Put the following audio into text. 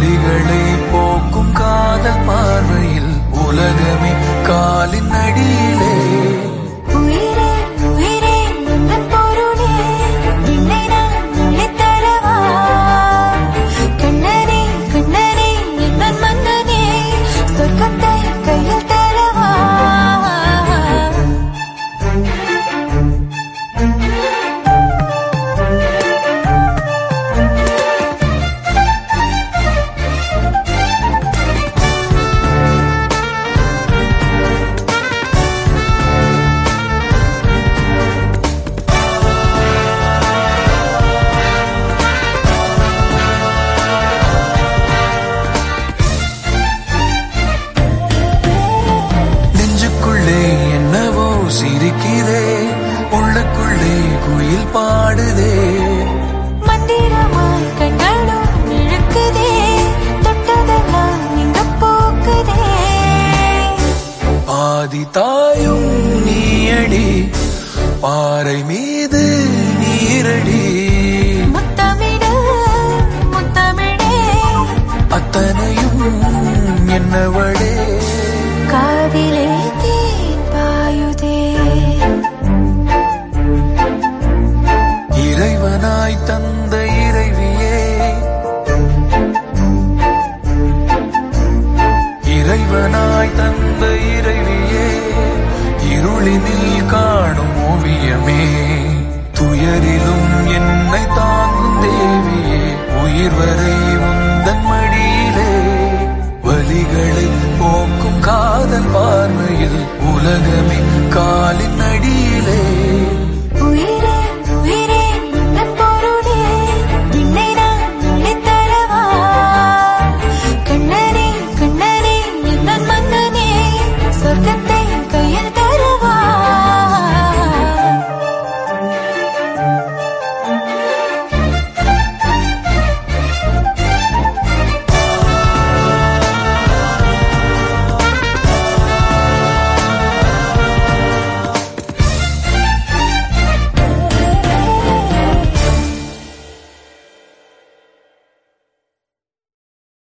வலிகளை போக்கும் காதல் பார்வையில் உலகமே காலின் அடியிலே உயிரே உயிரே உந்தன் பொருளே விண்ணை நான் அள்ளித் தரவா கண்ணனே கண்ணனே எந்தன் மன்னனே சொர்க்கத்தை கையில் தரவா நெஞ்சுக்குள்ளே என்னவோ சிரிக்குதே உள்ளுக்குள்ளே குயில் பாடுதே மந்திரமாய் கண்களும் இழுக்குதே தொட்டதெல்லாம் இங்க போக்குதே பாதி தாயும் நீயடி பாறை மீது நீரடி முத்தமிடு முத்தமிழே அத்தனையும் என்னவளே காதிலே தேன் பாயுதே இறைவனாய் தந்த இறைவியே இறைவனாய் தந்த இறைவியே இருளினில் காணும் ஓவியமே துயரிலும் என்னை தாங்கும் தேவியே உயிர் வரை உந்தன் மடியிலே வலிகளை போக்கும் காதல் பார்வை